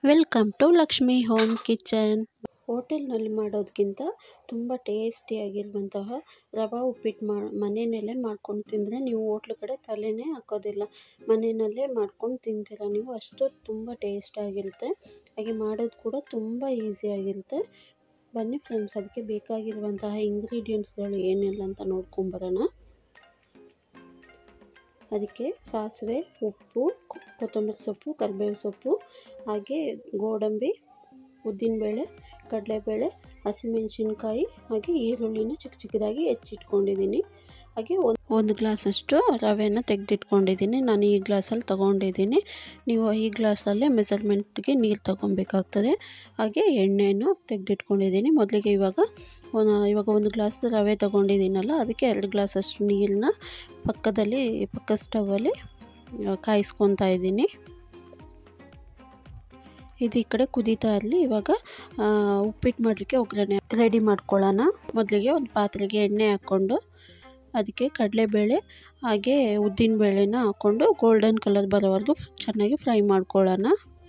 welcome to Lakshmi home kitchen ಹೋಟೆಲ್ನಲ್ಲಿ ಮಾಡೋದಕ್ಕಿಂತ ತುಂಬ ಟೇಸ್ಟಿಯಾಗಿರುವಂತಹ ರವೆ ಉಪ್ಪಿಟ್ಟು ಮಾ ಮನೆಯಲ್ಲೇ ಮಾಡ್ಕೊಂಡು ತಿಂದರೆ ನೀವು ಹೋಟ್ಲು ಕಡೆ ತಲೆನೇ ಹಾಕೋದಿಲ್ಲ ಮನೆಯಲ್ಲೇ ಮಾಡ್ಕೊಂಡು ತಿಂತೀರ ನೀವು ಅಷ್ಟು ತುಂಬ ಟೇಸ್ಟಾಗಿರುತ್ತೆ ಹಾಗೆ ಮಾಡೋದು ಕೂಡ ತುಂಬ ಈಸಿಯಾಗಿರುತ್ತೆ ಬನ್ನಿ ಫ್ರೆಂಡ್ಸ್ ಅದಕ್ಕೆ ಬೇಕಾಗಿರುವಂತಹ ಇಂಗ್ರೀಡಿಯೆಂಟ್ಸ್ಗಳು ಏನೆಲ್ಲ ಅಂತ ನೋಡ್ಕೊಂಬರೋಣ ಅದಕ್ಕೆ ಸಾಸಿವೆ ಉಪ್ಪು ಕೊತ್ತಂಬರಿ ಸೊಪ್ಪು ಕರಿಬೇವು ಸೊಪ್ಪು ಹಾಗೆ ಗೋಡಂಬಿ ಉದ್ದಿನಬೇಳೆ ಕಡಲೆಬೇಳೆ ಹಸಿಮೆಣಸಿನ್ಕಾಯಿ ಹಾಗೆ ಈರುಳ್ಳಿನ ಚಿಕ್ಕ ಚಿಕ್ಕದಾಗಿ ಹೆಚ್ಚಿಟ್ಕೊಂಡಿದ್ದೀನಿ ಹಾಗೆ ಒಂದು ಒಂದು ಗ್ಲಾಸಷ್ಟು ರವೆನ ತೆಗೆದಿಟ್ಕೊಂಡಿದ್ದೀನಿ ನಾನು ಈ ಗ್ಲಾಸಲ್ಲಿ ತೊಗೊಂಡಿದ್ದೀನಿ ನೀವು ಈ ಗ್ಲಾಸಲ್ಲೇ ಮೆಸರ್ಮೆಂಟ್ಗೆ ನೀರು ತೊಗೊಬೇಕಾಗ್ತದೆ ಹಾಗೆ ಎಣ್ಣೆಯನ್ನು ತೆಗೆದಿಟ್ಕೊಂಡಿದ್ದೀನಿ ಮೊದಲಿಗೆ ಇವಾಗ ಇವಾಗ ಒಂದು ಗ್ಲಾಸ್ ರವೆ ತೊಗೊಂಡಿದ್ದೀನಲ್ಲ ಅದಕ್ಕೆ ಎರಡು ಗ್ಲಾಸಷ್ಟು ನೀರನ್ನ ಪಕ್ಕದಲ್ಲಿ ಪಕ್ಕ ಸ್ಟವಲ್ಲಿ ಕಾಯಿಸ್ಕೊತಾ ಇದ್ದೀನಿ ಇದು ಈ ಕಡೆ ಕುದೀತಾ ಇರಲಿ ಇವಾಗ ಉಪ್ಪಿಟ್ಟು ಮಾಡಲಿಕ್ಕೆ ಒಗ್ಗರಣೆ ರೆಡಿ ಮಾಡ್ಕೊಳ್ಳೋಣ ಮೊದಲಿಗೆ ಒಂದು ಪಾತ್ರೆಗೆ ಎಣ್ಣೆ ಹಾಕ್ಕೊಂಡು ಅದಕ್ಕೆ ಕಡಲೆಬೇಳೆ ಹಾಗೆ ಉದ್ದಿನ ಬೇಳೆನ ಹಾಕ್ಕೊಂಡು ಗೋಲ್ಡನ್ ಕಲರ್ ಬರೋವರೆಗೂ ಚೆನ್ನಾಗಿ ಫ್ರೈ ಮಾಡ್ಕೊಳ್ಳೋಣ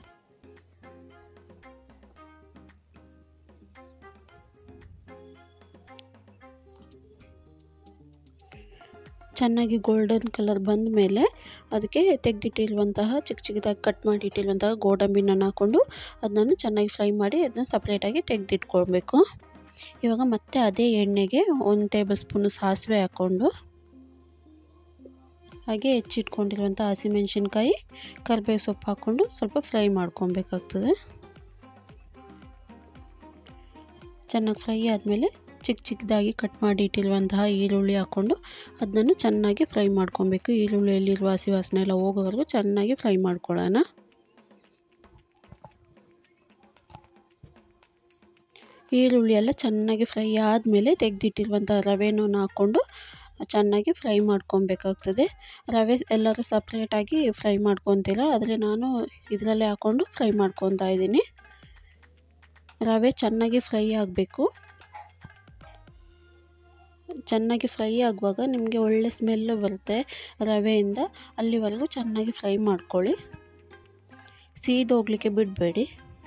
ಚೆನ್ನಾಗಿ ಗೋಲ್ಡನ್ ಕಲರ್ ಬಂದ ಮೇಲೆ ಅದಕ್ಕೆ ತೆಗೆದಿಟ್ಟಿರುವಂತಹ ಚಿಕ್ಕ ಚಿಕ್ಕದಾಗಿ ಕಟ್ ಮಾಡಿ ಇಟ್ಟಿರುವಂತಹ ಗೋಡಂಬಿನ ಹಾಕ್ಕೊಂಡು ಅದನ್ನು ಚೆನ್ನಾಗಿ ಫ್ರೈ ಮಾಡಿ ಅದನ್ನ ಸಪ್ರೇಟಾಗಿ ತೆಗೆದಿಟ್ಕೊಳ್ಬೇಕು ಇವಾಗ ಮತ್ತೆ ಅದೇ ಎಣ್ಣೆಗೆ ಒಂದು ಟೇಬಲ್ ಸ್ಪೂನು ಸಾಸಿವೆ ಹಾಕ್ಕೊಂಡು ಹಾಗೆ ಹೆಚ್ಚಿಟ್ಕೊಂಡಿರುವಂಥ ಹಸಿಮೆಣ್ಸಿನ್ಕಾಯಿ ಕರಿಬೇವು ಸೊಪ್ಪು ಹಾಕ್ಕೊಂಡು ಸ್ವಲ್ಪ ಫ್ರೈ ಮಾಡ್ಕೊಬೇಕಾಗ್ತದೆ ಚೆನ್ನಾಗಿ ಫ್ರೈ ಆದಮೇಲೆ ಚಿಕ್ಕ ಚಿಕ್ಕದಾಗಿ ಕಟ್ ಮಾಡಿ ಇಟ್ಟಿರುವಂತಹ ಈರುಳ್ಳಿ ಹಾಕ್ಕೊಂಡು ಅದನ್ನು ಚೆನ್ನಾಗಿ ಫ್ರೈ ಮಾಡ್ಕೊಬೇಕು ಈರುಳ್ಳಿಯಲ್ಲಿರುವ ಹಸಿ ವಾಸನೆ ಎಲ್ಲ ಹೋಗೋವರೆಗೂ ಚೆನ್ನಾಗಿ ಫ್ರೈ ಮಾಡ್ಕೊಳ್ಳೋಣ ಈರುಳ್ಳಿ ಎಲ್ಲ ಚೆನ್ನಾಗಿ ಫ್ರೈ ಆದಮೇಲೆ ತೆಗೆದಿಟ್ಟಿರುವಂಥ ರವೆನೂ ಹಾಕ್ಕೊಂಡು ಚೆನ್ನಾಗಿ ಫ್ರೈ ಮಾಡ್ಕೊಬೇಕಾಗ್ತದೆ ರವೆ ಎಲ್ಲರೂ ಸಪ್ರೇಟಾಗಿ ಫ್ರೈ ಮಾಡ್ಕೊತೀರ ಆದರೆ ನಾನು ಇದರಲ್ಲೇ ಹಾಕ್ಕೊಂಡು ಫ್ರೈ ಮಾಡ್ಕೊತಾ ಇದ್ದೀನಿ ರವೆ ಚೆನ್ನಾಗಿ ಫ್ರೈ ಆಗಬೇಕು ಚೆನ್ನಾಗಿ ಫ್ರೈ ಆಗುವಾಗ ನಿಮಗೆ ಒಳ್ಳೆ ಸ್ಮೆಲ್ಲು ಬರುತ್ತೆ ರವೆಯಿಂದ ಅಲ್ಲಿವರೆಗೂ ಚೆನ್ನಾಗಿ ಫ್ರೈ ಮಾಡ್ಕೊಳ್ಳಿ ಸೀದೋಗ್ಲಿಕ್ಕೆ ಬಿಡಬೇಡಿ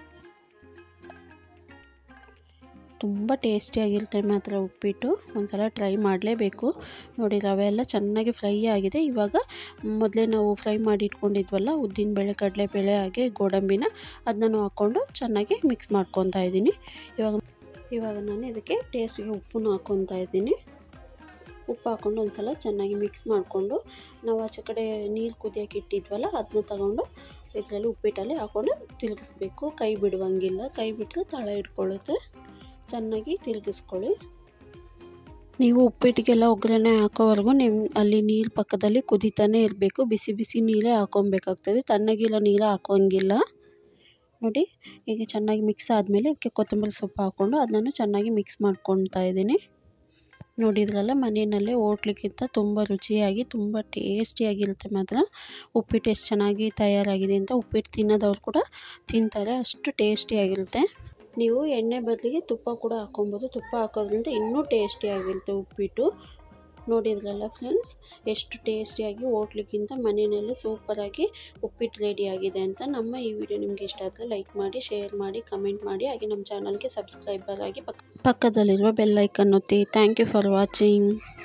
ತುಂಬ ಟೇಸ್ಟಿಯಾಗಿರುತ್ತೆ ಮಾತ್ರ ಉಪ್ಪಿಟ್ಟು ಒಂದು ಸಲ ಟ್ರೈ ಮಾಡಲೇಬೇಕು ನೋಡಿ ರವೆ ಎಲ್ಲ ಚೆನ್ನಾಗಿ ಫ್ರೈ ಆಗಿದೆ ಇವಾಗ ಮೊದಲೇ ನಾವು ಫ್ರೈ ಮಾಡಿ ಇಟ್ಕೊಂಡಿದ್ವಲ್ಲ ಉದ್ದಿನಬೇಳೆ ಕಡಲೆಬೇಳೆ ಹಾಗೆ ಗೋಡಂಬಿನ ಅದನ್ನು ಹಾಕ್ಕೊಂಡು ಚೆನ್ನಾಗಿ ಮಿಕ್ಸ್ ಮಾಡ್ಕೊತಾ ಇದ್ದೀನಿ ಇವಾಗ ಇವಾಗ ನಾನು ಇದಕ್ಕೆ ಟೇಸ್ಟಿಗೆ ಉಪ್ಪನ್ನು ಹಾಕ್ಕೊತಾ ಇದ್ದೀನಿ ಉಪ್ಪು ಹಾಕ್ಕೊಂಡು ಒಂದು ಸಲ ಚೆನ್ನಾಗಿ ಮಿಕ್ಸ್ ಮಾಡಿಕೊಂಡು ನಾವು ಆಚೆ ಕಡೆ ನೀರು ಕುದಿಯೋಕೆ ಇಟ್ಟಿದ್ವಲ್ಲ ಅದನ್ನ ತಗೊಂಡು ಇದರಲ್ಲಿ ಉಪ್ಪಿಟ್ಟಲ್ಲಿ ಹಾಕ್ಕೊಂಡು ತಿರುಗಿಸ್ಬೇಕು ಕೈ ಬಿಡುವಂಗಿಲ್ಲ ಕೈ ಬಿಟ್ಟರೆ ತಳ ಇಟ್ಕೊಳ್ಳುತ್ತೆ ಚೆನ್ನಾಗಿ ತಿರುಗಿಸ್ಕೊಳ್ಳಿ ನೀವು ಉಪ್ಪಿಟ್ಟಿಗೆಲ್ಲ ಒಗ್ಗರಣೆ ಹಾಕೋವರೆಗೂ ನಿಮ್ಮ ಅಲ್ಲಿ ನೀರು ಪಕ್ಕದಲ್ಲಿ ಕುದೀತಾನೆ ಇರಬೇಕು ಬಿಸಿ ಬಿಸಿ ನೀರೇ ಹಾಕೊಬೇಕಾಗ್ತದೆ ತಣ್ಣಗಿರೋ ನೀರು ಹಾಕೋಂಗಿಲ್ಲ ನೋಡಿ ಈಗ ಚೆನ್ನಾಗಿ ಮಿಕ್ಸ್ ಆದಮೇಲೆ ಇದಕ್ಕೆ ಕೊತ್ತಂಬರಿ ಸೊಪ್ಪು ಹಾಕ್ಕೊಂಡು ಅದನ್ನು ಚೆನ್ನಾಗಿ ಮಿಕ್ಸ್ ಮಾಡ್ಕೊತಾ ಇದ್ದೀನಿ ನೋಡಿದ್ರಲ್ಲ ಮನೆಯಲ್ಲೇ ಹೋಟ್ಲಿಗಿಂತ ತುಂಬ ರುಚಿಯಾಗಿ ತುಂಬ ಟೇಸ್ಟಿಯಾಗಿರುತ್ತೆ ಮಾತ್ರ ಉಪ್ಪಿಟ್ಟು ಎಷ್ಟು ಚೆನ್ನಾಗಿ ತಯಾರಾಗಿದೆ ಅಂತ ಉಪ್ಪಿಟ್ಟು ತಿನ್ನೋದವ್ರು ಕೂಡ ತಿಂತಾರೆ ಅಷ್ಟು ಟೇಸ್ಟಿಯಾಗಿರುತ್ತೆ ನೀವು ಎಣ್ಣೆ ಬದಲಿಗೆ ತುಪ್ಪ ಕೂಡ ಹಾಕೊಬೋದು ತುಪ್ಪ ಹಾಕೋದ್ರಿಂದ ಇನ್ನೂ ಟೇಸ್ಟಿಯಾಗಿರುತ್ತೆ ಉಪ್ಪಿಟ್ಟು ನೋಡಿದ್ರಲ್ಲ ಫ್ರೆಂಡ್ಸ್ ಎಷ್ಟು ಟೇಸ್ಟಿಯಾಗಿ ಹೋಟ್ಲಿಗಿಂತ ಮನೆಯಲ್ಲೇ ಸೂಪರಾಗಿ ಉಪ್ಪಿಟ್ಟು ರೆಡಿ ಆಗಿದೆ ಅಂತ ನಮ್ಮ ಈ ವಿಡಿಯೋ ನಿಮಗೆ ಇಷ್ಟ ಆದರೆ ಲೈಕ್ ಮಾಡಿ ಶೇರ್ ಮಾಡಿ ಕಮೆಂಟ್ ಮಾಡಿ ಹಾಗೆ ನಮ್ಮ ಚಾನಲ್ಗೆ ಸಬ್ಸ್ಕ್ರೈಬರ್ ಆಗಿ ಪಕ್ಕ ಪಕ್ಕದಲ್ಲಿರುವ ಬೆಲ್ ಐಕನ್ ಒತ್ತಿ ಥ್ಯಾಂಕ್ ಯು ಫಾರ್ ವಾಚಿಂಗ್